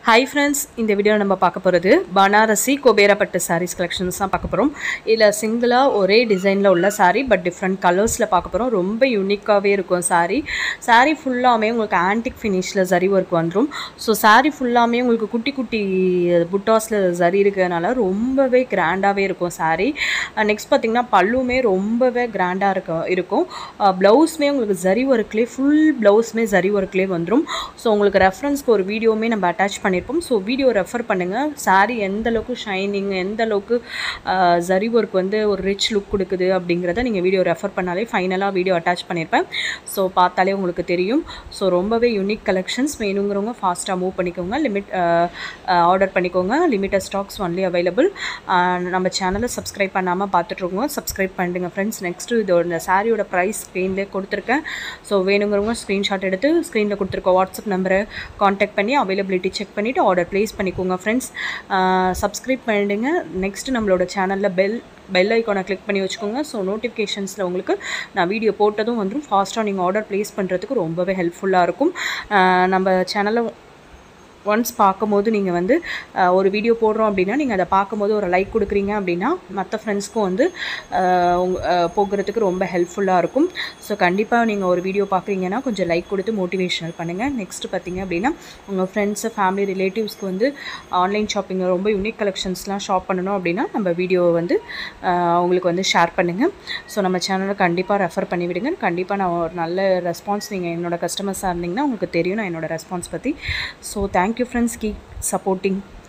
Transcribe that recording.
hi friends இந்த video நம்ம பார்க்க போகிறது பனாரசி குபேரப்பட்டு சாரீஸ் கலெக்ஷன்ஸ் தான் பார்க்க போகிறோம் இதில் சிங்கிளாக ஒரே டிசைனில் உள்ள saree பட் டிஃப்ரெண்ட் கலர்ஸில் பார்க்க போகிறோம் ரொம்ப யூனிக்காகவே இருக்கும் saree saree ஃபுல்லாமே உங்களுக்கு ஆன்டிக் ஃபினிஷில் சரி ஒர்க் வந்துடும் ஸோ saree ஃபுல்லாமே உங்களுக்கு குட்டி குட்டி புட்டாஸில் சரி இருக்கிறதுனால ரொம்பவே கிராண்டாகவே இருக்கும் saree நெக்ஸ்ட் பார்த்திங்கன்னா பல்லுமே ரொம்பவே கிராண்டாக இருக்க இருக்கும் ப்ளவுஸுமே உங்களுக்கு ஜரி ஒர்க்லேயே ஃபுல் ப்ளவுஸுமே ஜரி ஒர்க்லேயே வந்துடும் ஸோ உங்களுக்கு ரெஃபரன்ஸ்க்கு ஒரு வீடியோவுமே நம்ம அட்டாச் பண்ணியிருப்போம் ஸோ வீடியோ ரெஃபர் பண்ணுங்கள் saree எந்த அளவுக்கு ஷைனிங் எந்த அளவுக்கு ஆஹ், ஜரி ஒர்க் வந்து ஒரு ரிச் லுக் கொடுக்குது அப்படிங்கிறத நீங்கள் வீடியோ ரெஃபர் பண்ணாலே ஃபைனலாக வீடியோ அட்டாச் பண்ணியிருப்பேன் ஸோ பார்த்தாலே உங்களுக்கு தெரியும் ஸோ ரொம்பவே யூனிக் கலெக்ஷன்ஸ் வேணுங்கிறவங்க ஃபாஸ்ட்டாக மூவ் பண்ணிக்கோங்க லிமிட் ஆர்டர் பண்ணிக்கோங்க லிமிட்டட் ஸ்டாக்ஸ் ஒன்லி அவைலபிள் நம்ம சேனலை சப்ஸ்கிரைப் பண்ணாமல் பார்த்துட்ருக்கோங்க சப்ஸ்கிரைப் பண்ணிடுங்க ஃப்ரெண்ட்ஸ் நெக்ஸ்ட்டு இதோட இந்த சாரியோட ப்ரைஸ் ஸ்க்ரீன்லேயே கொடுத்துருக்கேன் ஸோ வேணுங்கிறவங்க ஸ்க்ரீன்ஷாட் எடுத்து ஸ்க்ரீனில் கொடுத்துருக்க வாட்ஸ்அப் நம்பரை காண்டாக்ட் பண்ணி அவைலபிலிட்டி செக் பண்ணிவிட்டு ஆர்டர் ப்ளேஸ் பண்ணிக்கோங்க ஃப்ரெண்ட்ஸ் சப்ஸ்கிரைப் பண்ணிடுங்க நெக்ஸ்ட்டு நம்மளோட சேனலில் பெல் பெல் ஐக்கானை கிளிக் பண்ணி வச்சுக்கோங்க ஸோ நோட்டிஃபிகேஷன்ஸில் உங்களுக்கு நான் வீடியோ போட்டதும் வந்துடும் ஃபாஸ்ட்டாக நீங்கள் ஆர்டர் ப்ளேஸ் பண்ணுறதுக்கு ரொம்பவே ஹெல்ப்ஃபுல்லாக இருக்கும் ஆஹ் நம்ம சேனலை ஒன்ஸ் பார்க்கும்போது நீங்கள் வந்து அஹ், ஒரு வீடியோ போடுறோம் அப்படின்னா நீங்கள் அதை பார்க்கும்போது ஒரு லைக் கொடுக்குறீங்க அப்படின்னா மற்ற ஃப்ரெண்ட்ஸ்க்கும் வந்து அஹ், உங்க அஹ், போகிறதுக்கு ரொம்ப ஹெல்ப்ஃபுல்லாக இருக்கும் ஸோ கண்டிப்பாக நீங்கள் ஒரு வீடியோ பார்க்குறீங்கன்னா கொஞ்சம் லைக் கொடுத்து மோட்டிவேஷனல் பண்ணுங்கள் நெக்ஸ்ட் பார்த்தீங்க அப்படின்னா உங்கள் ஃப்ரெண்ட்ஸு ஃபேமிலி ரிலேட்டிவ்ஸ்க்கு வந்து ஆன்லைன் ஷாப்பிங் ரொம்ப யூனிக் கலெக்ஷன்ஸ்லாம் ஷாப் பண்ணணும் அப்படின்னா நம்ம வீடியோவை வந்து அஹ், அவங்களுக்கு வந்து ஷேர் பண்ணுங்கள் ஸோ நம்ம சேனலை கண்டிப்பாக ரெஃபர் பண்ணி விடுங்க கண்டிப்பாக நான் ஒரு நல்ல ரெஸ்பான்ஸ் நீங்கள் என்னோட கஸ்டமர்ஸாக இருந்தீங்கன்னா உங்களுக்கு தெரியும் நான் என்னோட ரெஸ்பான்ஸ் பற்றி so thank you friends keep supporting